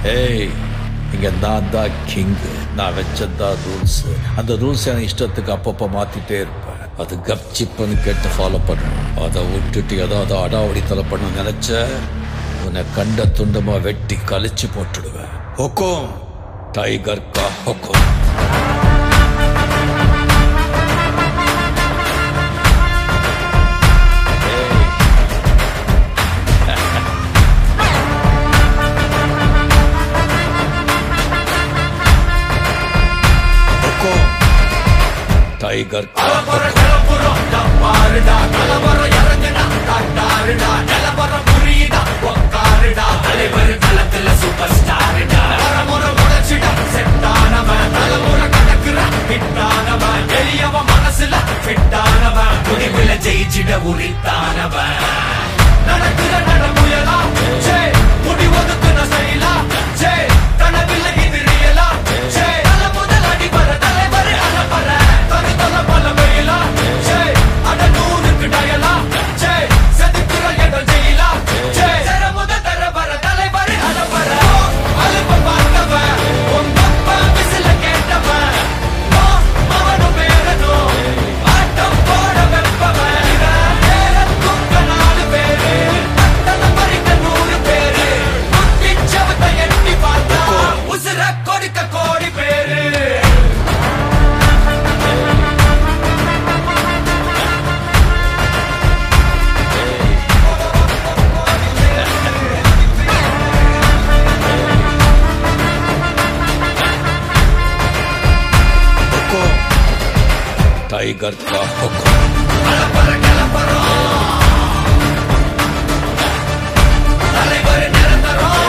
ஏய் இங்க நான் தான் கிங் நான் வச்சதான் ரூல்ஸ் அந்த ரூல்ஸ் எனக்கு இஷ்டத்துக்கு அப்பப்போ மாத்திட்டே இருப்பேன் அது கப்சிப்புன்னு கேட்டு ஃபாலோ பண்ணணும் அதை விட்டுட்டு ஏதாவது அடாவடித்தலை பண்ண நினைச்ச உன்னை கண்ட துண்டமா வெட்டி கழிச்சு போட்டுடுவேன் ஹொக்கோம் டைகர் கா ஹொக்கோம் ஹொக்கோம் டைகர் கா ஹொக்கோம் ஜெயிச்சிட உரித்தானவன் நடக்கிற நடமுயலா ஜே முடி ஒதுக்குன செயலா ஜே கனவில்லை இது ரியலா ஜே தல முதல் அடி வர தலைவர் அலப்பற தனி தல பல வெயிலா ஜே அட நூறுக்கு டயலா ஜே செதுக்குற இடம் ஜெயிலா ஜே தர முத தர வர தலைவர் அலப்பற அலுப்ப பார்த்தவன் உங்க அப்பா விசில கேட்டவன் ஓ, மவனும் பேரனும் ஆட்டம் போட வெப்பவன் இவன் பேர தூக்க நாலு பேரு பட்டண பறிக்க நூறு பேரு குத்தி சவத்தை எட்டி பார்த்தா உசுர கொடுக்க கோடி பேரு ஹொக்கோம் டைகர் கா ஹொக்கோம் தலைவர் நிரந்தரம்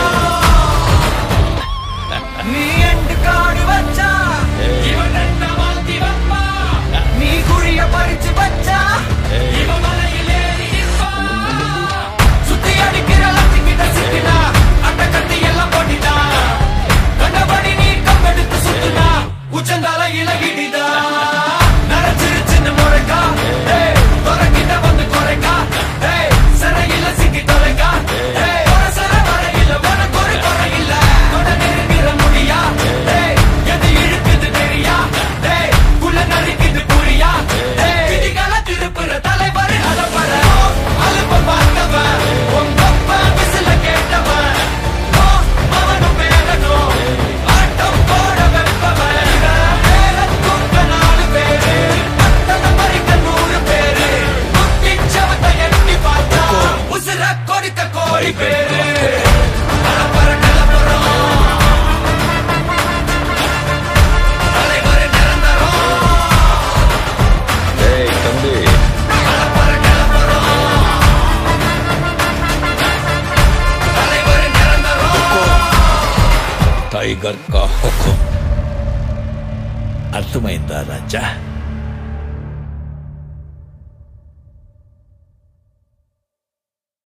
நீ எண்டு காடு வச்சா இவன் என்ன மாத்தி வைப்பா நீ குழிய பறிச்சு வச்சா இவன் மலையில் ஏறி நிற்பா சுத்தி அடிக்கிற லட்சிக்கிட்ட சிக்கினா அட்ட கட்டி எல்லாம் போட்டினா கண்டபடி நீ கம்பெடுத்து சுத்துனா உச்சந்தால இலகிடிதா நரைச்சிருச்சுன்னு முறைக்கா ஏய், துறக்கிட்ட வந்து குறைக்கா ஏய், சிறையில சிக்கி தொலைக்கா ஏய், ஒரு சிறை வரையில உனக்கு ஒரு குறை இல்ல. தொட நெருங்கிற முடியா ஏய், எது இழுக்குது தெரியா ஏய், குள்ள நறுக்குது புரியா ஏய், விதிகளை திருப்புற தலைவர் அலப்பற அலுப்ப பார்த்தவன் உங்க அப்பா விசில கேட்டவன் ஓ, அவனும் பேரனும் ஆட்டம் போட வெப்பவன் இவன் பேர தூக்க நாலு பேரு பட்டண பறிக்க நூறு பேரு குத்தி சவத்தை எட்டி பார்த்தா உசுர கொடுக்க கோடி பேரு கலப்பற கலப்பறம் தலைவர் நிரந்தரம் ஏய் தம்பி கலப்பற கலப்பறம் தலைவர் நிரந்தரம் టైగర్ కా హుకుం అర్థమైందా రాజా